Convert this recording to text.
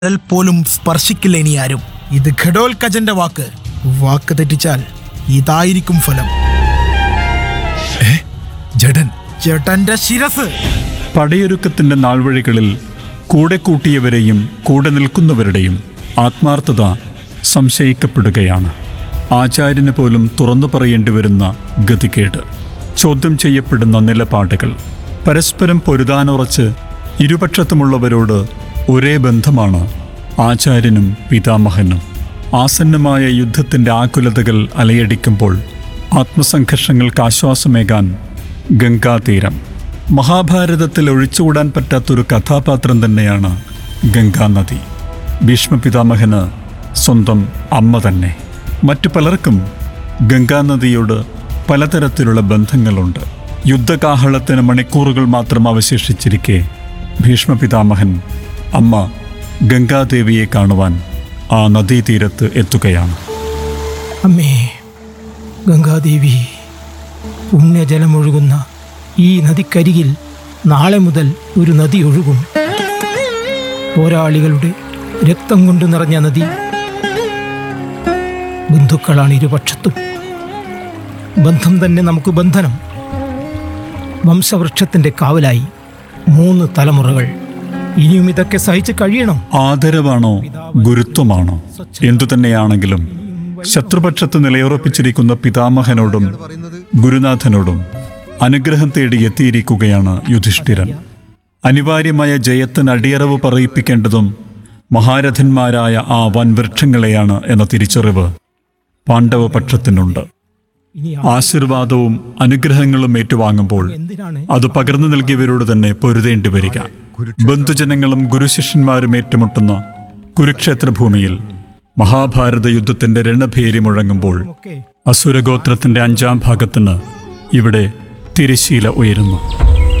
കടൽ പോലും സ്പർശിക്കില്ല ഇനി ആരും ഇത് ഘടോൽക്കജന്റെ വാക്ക് വാക്ക് തെറ്റിച്ചാൽ ഇതായിരിക്കും ഫലം ജഡൻ ചേട്ടന്റെ ശിരസ് പടയൊരുക്കത്തിന്റെ നാൾവഴികളിൽ കൂടെ കൂട്ടിയവരെയും കൂടെ നിൽക്കുന്നവരുടെയും ആത്മാർത്ഥത സംശയിക്കപ്പെടുകയാണ് ആചാര്യന് പോലും തുറന്നു പറയേണ്ടി വരുന്ന ഗതികേട് ചോദ്യം ചെയ്യപ്പെടുന്ന നിലപാടുകൾ പരസ്പരം പൊരുതാനുറച്ച് ഇരുപക്ഷത്തുമുള്ളവരോട് ഒരേ ബന്ധമാണ് ആചാര്യനും പിതാമഹനും ആസന്നമായ യുദ്ധത്തിന്റെ ആകുലതകൾ അലയടിക്കുമ്പോൾ ആത്മസംഘർഷങ്ങൾക്ക് ആശ്വാസമേകാൻ ഗംഗാതീരം മഹാഭാരതത്തിൽ ഒഴിച്ചുകൂടാൻ പറ്റാത്തൊരു കഥാപാത്രം തന്നെയാണ് ഗംഗാനദി ഭീഷ്മപിതാമഹന് സ്വന്തം അമ്മ തന്നെ മറ്റു പലർക്കും ഗംഗാനദിയോട് പലതരത്തിലുള്ള ബന്ധങ്ങളുണ്ട് യുദ്ധകാഹളത്തിന് മണിക്കൂറുകൾ മാത്രം അവശേഷിച്ചിരിക്കെ ഭീഷ്മപിതാമഹൻ അമ്മ ഗംഗാദേവിയെ കാണുവാൻ ആ നദീതീരത്ത് എത്തുകയാണ് അമ്മേ ഗംഗാദേവി പുണ്യജലമൊഴുകുന്ന ഈ നദിക്കരികിൽ നാളെ മുതൽ ഒരു നദി ഒഴുകും പോരാളികളുടെ രക്തം കൊണ്ട് നിറഞ്ഞ നദി ബന്ധുക്കളാണ് ഇരുപക്ഷത്തും ബന്ധം തന്നെ നമുക്ക് ബന്ധനം വംശവൃക്ഷത്തിന്റെ കാവലായി മൂന്ന് തലമുറകൾ ഇനിയും ഇതൊക്കെ സഹിച്ച് കഴിയണം ആദരവാണോ ഗുരുത്വമാണോ എന്തു തന്നെയാണെങ്കിലും ശത്രുപക്ഷത്ത് നിലയുറപ്പിച്ചിരിക്കുന്ന പിതാമഹനോടും ഗുരുനാഥനോടും അനുഗ്രഹം തേടി എത്തിയിരിക്കുകയാണ് യുധിഷ്ഠിരൻ അനിവാര്യമായ ജയത്തിന് അടിയറവ് പറയിപ്പിക്കേണ്ടതും മഹാരഥന്മാരായ ആ വൻവൃക്ഷങ്ങളെയാണ് എന്ന തിരിച്ചറിവ് പാണ്ഡവപക്ഷത്തിനുണ്ട് ഇനി ആശീർവാദവും അനുഗ്രഹങ്ങളും ഏറ്റുവാങ്ങുമ്പോൾ എന്തിനാണ് അത് പകർന്നു നൽകിയവരോട് തന്നെ പൊരുതേണ്ടി വരിക ബന്ധുജനങ്ങളും ഗുരുശിഷ്യന്മാരും ഏറ്റുമുട്ടുന്ന കുരുക്ഷേത്ര ഭൂമിയിൽ മഹാഭാരത യുദ്ധത്തിന്റെ രണഭേരി മുഴങ്ങുമ്പോൾ ഒക്കെ അസുരഗോത്രത്തിന്റെ അഞ്ചാം ഭാഗത്തിന് ഇവിടെ തിരശീല ഉയരുന്നു